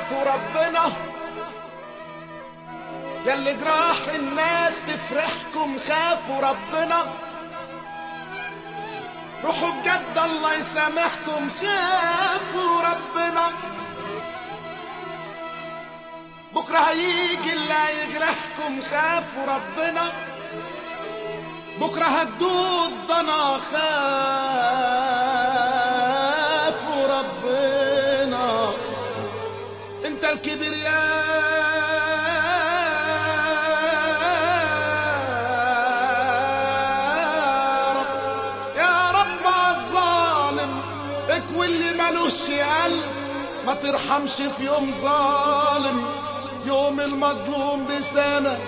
خافوا ربنا يلي جراح الناس تفرحكم خافوا ربنا روحوا بجد الله يسامحكم خافوا ربنا بكرة هيجي اللي هيجرحكم خافوا ربنا بكرة هتدود ضنا خافوا ربنا انت الكبير يا رب يا رب مع الظالم اكوي اللي ملوش قلب ما ترحمش في يوم ظالم يوم المظلوم بسنة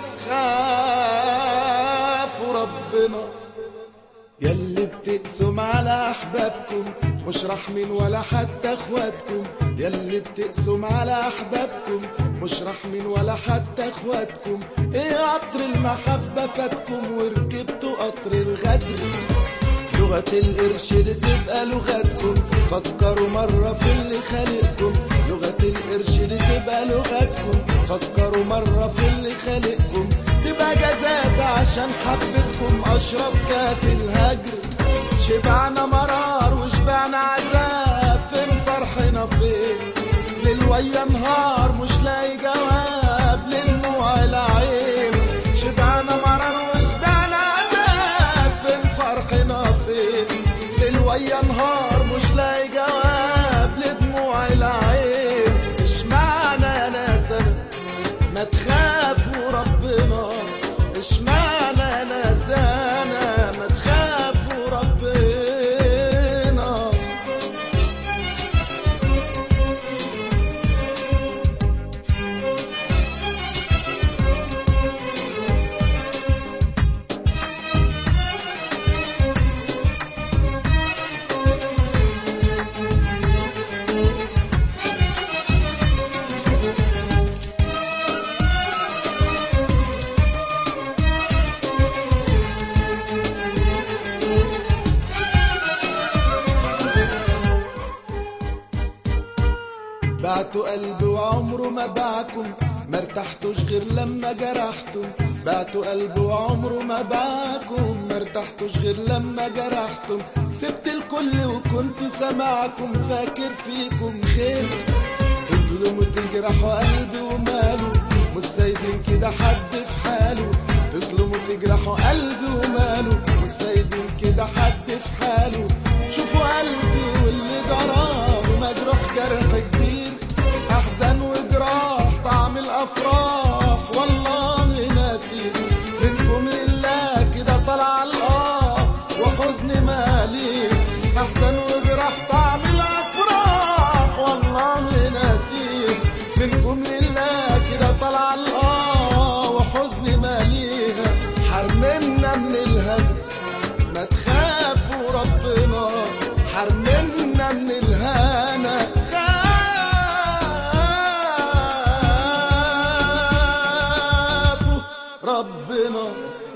خافوا ربنا يلي بتقسم على احبابكم مش رحمين ولا حتى اخواتكم يلي بتقسم على احبابكم مش رحمين ولا حتى اخواتكم ايه قطر المحبة فاتكم وركبتوا قطر الغدر لغة القرش دي تبقى لغتكم فكروا مرة في اللي خالقكم لغة القرش دي تبقى لغتكم فكروا مرة في اللي خالقكم تبقى جزات عشان حبتكم أشرب كاس الهجر شبعنا مرار وشبعنا عذاب فين فرحنا فين ليل ويا نهار مش لاقي جواب للدموع العين شبعنا مرار وشبعنا عذاب فين فرحنا فين ليل ويا نهار مش لاقي جواب لدموع العين اشمعنى يا ناس أنا ما تخافوا ربنا اشمعنى يا ناس انا ما تخافوا ربنا بعتوا قلبي وعمره ما باعكم ما ارتحتوش غير لما جرحتم بعتوا قلبي وعمره ما باعكم ما ارتحتوش غير لما جرحتم سبت الكل وكنت سامعكم فاكر فيكم خير تظلموا تجرحوا قلبي وماله مش سايبين كده حد في حاله تظلموا تجرحوا قلبي وماله مش سايبين كده حد في حاله شوفوا قلبي واللي جراه مجروح جرح كبير احزان وجراح طعم الافراح والله ناسي منكم لله كده طلع الاه وحزن مالي احزان وجراح طعم الافراح والله ناسي منكم لله كده طلع الاه وحزن ماليها حرمنا من الهجر ما تخافوا ربنا حرمنا من الهنا خافوا ربنا